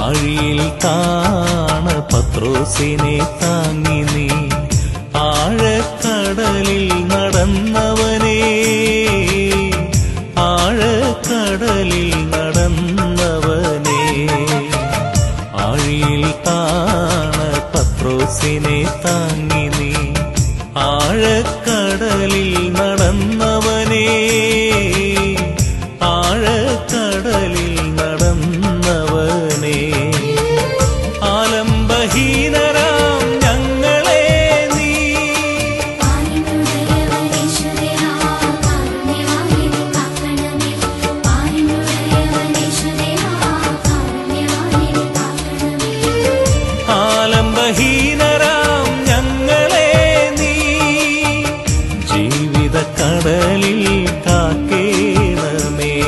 ആഴിയിൽ താണ പത്രോസിനെ താങ്ങി നീ ആഴക്കടലിൽ നടന്നവനേ ആഴക്കടലിൽ നടന്നവനേ ആഴിയിൽ താണ പത്രോസിനെ താങ്ങി നീ ആഴക്കടലിൽ നടന്നവനേ ആഴക്കടലിൽ നടന്നവനേ ആലംബഹീനരാം ഞങ്ങളെ നീ പാരിനുടയവനേശ്വരയാ കാരുണ്യവാനിധി കാക്കണമേ പാരിനുടയവനേശ്വരയാ കാരുണ്യവാനിധി കാക്കണമേ ആലംബഹീനരാം ഞങ്ങളെ നീ ജീവിതക്കടലിൽ കാക്കേണമേ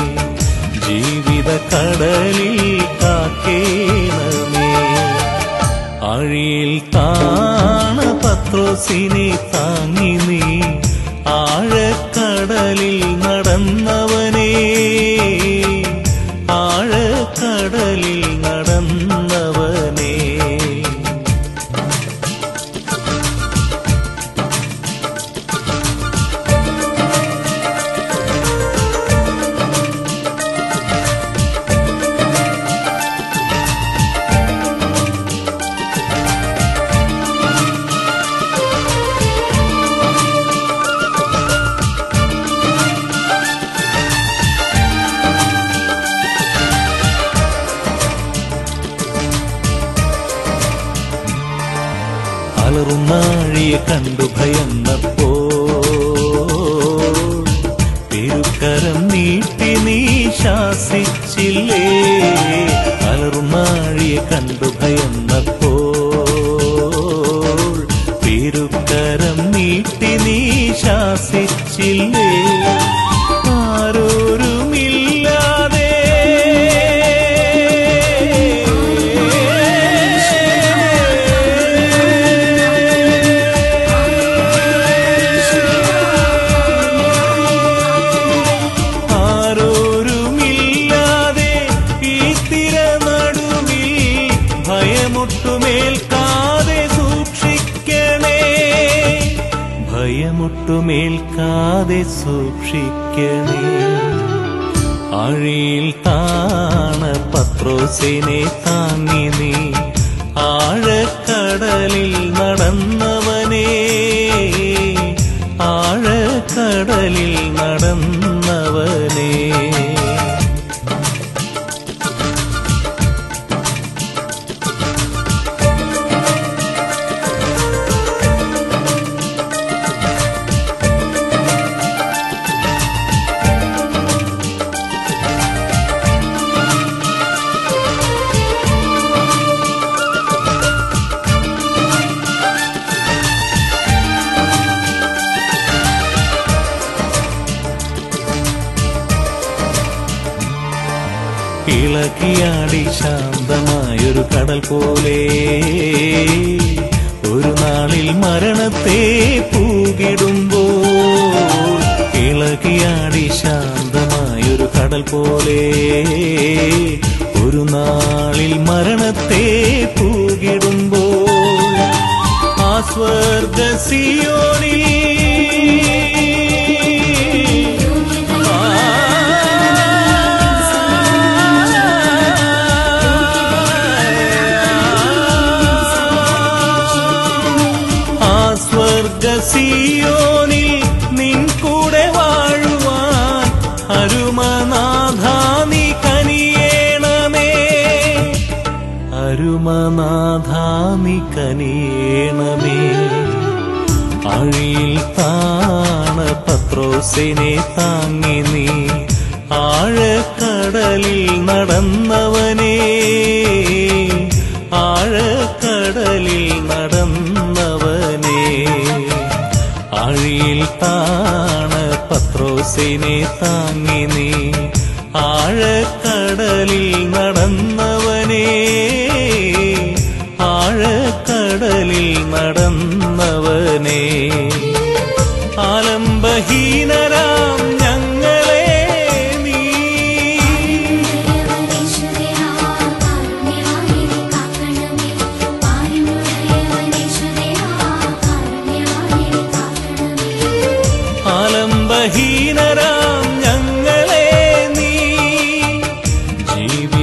ജീവിതക്കടലിൽ കാക്കേണമേ ആഴിയിൽ താണ പത്രോസിനെ താങ്ങി നീ ആഴക്കടലിൽ നടന്നവനേ ആഴക്കടലിൽ നടന്നവനേ അലറുന്നാഴിയെ കണ്ടു ഭയന്നപ്പോ പെരുക്കരം നീട്ടി നീ ശാസിച്ചില്ലേ അലറുന്നാഴിയെ കണ്ടു ഭയന്നപ്പോ പെരുക്കരം നീട്ടി നീ ശാസിച്ചില്ലേ ആരോരുമില്ലാതെ ആരോരുമില്ലാതെ ഈ തിരനടുവിൽ ഭയമൊട്ടുമേൽക്കാതെ സൂക്ഷിക്കണേ ഭയമൊട്ടുമേൽക്കാതെ സൂക്ഷിക്കണേ ആഴിയിൽ താണ പത്രോസിനെ താങ്ങി നീ ആഴക്കടലിൽ നടന്നവനേ ആഴക്കടലിൽ നടന്നവനേ ഇളകിയാടി ശാന്തമായൊരു കടൽ പോലെ ഒരു നാളിൽ മരണത്തെ പൂകിടുമ്പോൾ ഇളകിയാടി ശാന്തമായൊരു കടൽ പോലെ ഒരു നാളിൽ മരണത്തെ പൂകിടുമ്പോൾ ആ സ്വർഗസിയോനിൽ ആ സ്വർഗസിയോനിൽ നിൻ കൂടെ വാഴുവാൻ അരുമനാഥാ നീ കനിയേണമേ അരുമനാഥാ നീ കനിയേണമേ അഴിയിൽ താണ പത്രോസിനെ താങ്ങി നീ ആഴക്കടലിൽ നടന്നവനേ ആഴക്കടലിൽ നടന്നവനേ ആഴിയിൽ താണ പത്രോസിനെ താങ്ങി നീ ആഴക്കടലിൽ നടന്നവനേ ആഴക്കടലിൽ നടന്നവനേ ആലംബഹീനരാം ഞങ്ങളെ നീ ദേവനേശ്വരയാ കാരുണ്യ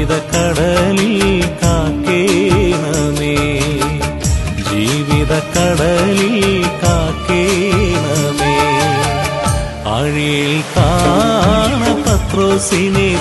ജീവിത കടലിൽ കാക്കേണമേ ജീവിത കടലിൽ കാക്കേണമേ ആഴിയിൽ കാണ പത്രോസിനെ